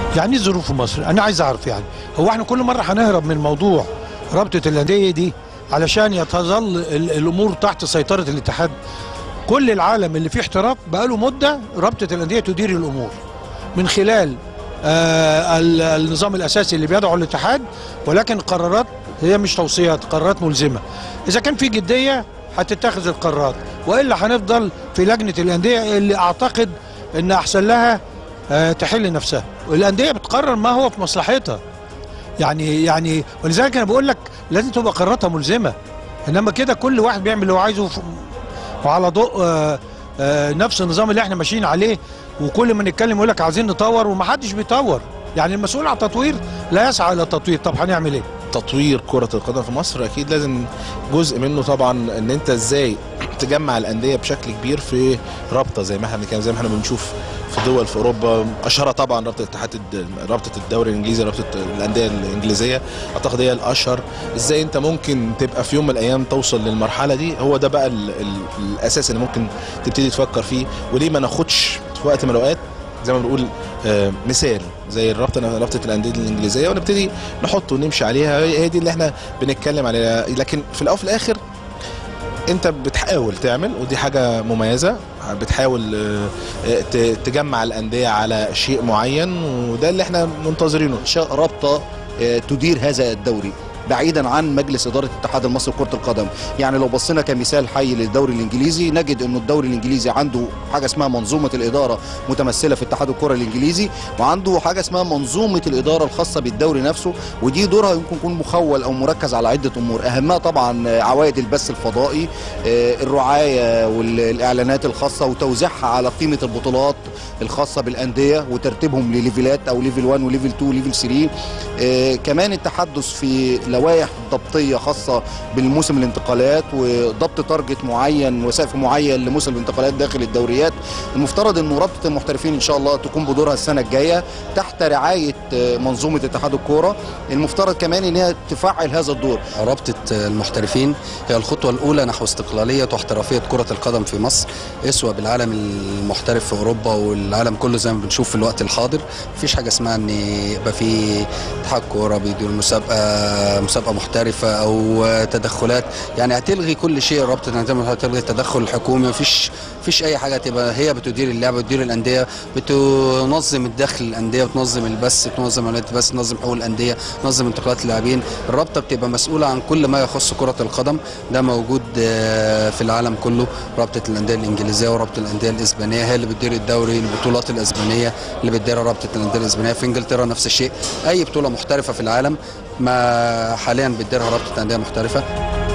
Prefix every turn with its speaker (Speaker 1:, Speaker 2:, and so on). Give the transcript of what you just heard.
Speaker 1: يعني ايه ظروف مصر انا عايز اعرف يعني هو احنا كل مره هنهرب من موضوع رابطه الانديه دي علشان يتظل ال- الامور تحت سيطره الاتحاد كل العالم اللي فيه احتراف بقاله مده رابطه الانديه تدير الامور من خلال آه ال- النظام الاساسي اللي بيدعو الاتحاد ولكن القرارات هي مش توصيات قرارات ملزمه اذا كان في جديه هتتخذ القرارات والا هنفضل في لجنه الانديه اللي اعتقد ان احسن لها آه، تحل نفسها والانديه بتقرر ما هو في مصلحتها يعني يعني ولذلك انا بقول لك لازم تبقى قراراتها ملزمه انما كده كل واحد بيعمل اللي هو عايزه ف- وعلى ضوء آه، آه، نفس النظام اللي احنا ماشيين عليه وكل ما نتكلم يقول لك عايزين نطور ومحدش بيطور يعني المسؤول عن التطوير لا يسعى الى التطوير طب هنعمل ايه؟
Speaker 2: تطوير كرة القدم في مصر أكيد لازم جزء منه طبعا إن أنت إزاي تجمع الأندية بشكل كبير في رابطة زي ما احنا بنتكلم زي ما احنا بنشوف في دول في أوروبا أشهرها طبعا رابطة الاتحاد الد- رابطة الدوري الإنجليزي رابطة الأندية الإنجليزية أعتقد هي الأشهر إزاي أنت ممكن تبقى في يوم من الأيام توصل للمرحلة دي هو ده بقى ال ال الأساس اللي ممكن تبتدي تفكر فيه وليه ما ناخدش في وقت من الأوقات زي ما بنقول آه، مثال زي الرابطه رابطه الانديه الانجليزيه ونبتدي نحطه ونمشي عليها هي دي اللي احنا بنتكلم عليها لكن في الاول وفي الاخر انت بتحاول تعمل ودي حاجه مميزه بتحاول آه، آه، ت- تجمع الانديه على شيء معين وده اللي احنا منتظرينه
Speaker 3: انشاء رابطه آه، تدير هذا الدوري بعيدا عن مجلس اداره الاتحاد المصري لكره القدم يعني لو بصينا كمثال حي للدوري الانجليزي نجد انه الدوري الانجليزي عنده حاجه اسمها منظومه الاداره متمثله في اتحاد الكره الانجليزي وعنده حاجه اسمها منظومه الاداره الخاصه بالدوري نفسه ودي دورها يمكن يكون مخول او مركز على عده امور اهمها طبعا آه، عوائد البث الفضائي آه، الرعايه والاعلانات الخاصه وتوزيعها على قيمه البطولات الخاصه بالانديه وترتيبهم لليفلات او ليفل 1 وليفل 2 وليفل 3 آه، كمان التحدث في لوائح ضبطيه خاصه بالموسم الانتقالات وضبط تارجت معين وسقف معين لموسم الانتقالات داخل الدوريات المفترض انه رابطه المحترفين ان شاء الله تقوم بدورها السنه الجايه تحت رعايه آه، منظومه اتحاد الكوره المفترض كمان انها تفعل هذا الدور
Speaker 4: رابطة المحترفين هي الخطوة الأولى نحو استقلالية واحترافية كرة القدم في مصر اسوة بالعالم المحترف في أوروبا والعالم كله زي ما بنشوف في الوقت الحاضر مفيش حاجة اسمها إن يبقى في اتحاد كورة بيدير مسابقة مسابقة محترفة أو تدخلات يعني هتلغي كل شيء رابطة الأندية هتلغي التدخل الحكومي مفيش مفيش أي حاجة تبقى هي بتدير اللعبة بتدير الأندية بتنظم الدخل الأندية بتنظم البث بتنظم عمليات البث تنظم حقوق الأندية تنظم انتقالات اللاعبين الرابطه بتبقى مسؤوله عن كل ما يخص كره القدم ده موجود آه، في العالم كله رابطه الانديه الانجليزيه ورابطه الانديه الاسبانيه هي اللي بتدير الدوري البطولات الاسبانيه اللي بتديرها رابطه الانديه الاسبانيه في انجلترا نفس الشيء اي بطوله محترفه في العالم ما حاليا بتديرها رابطه انديه محترفه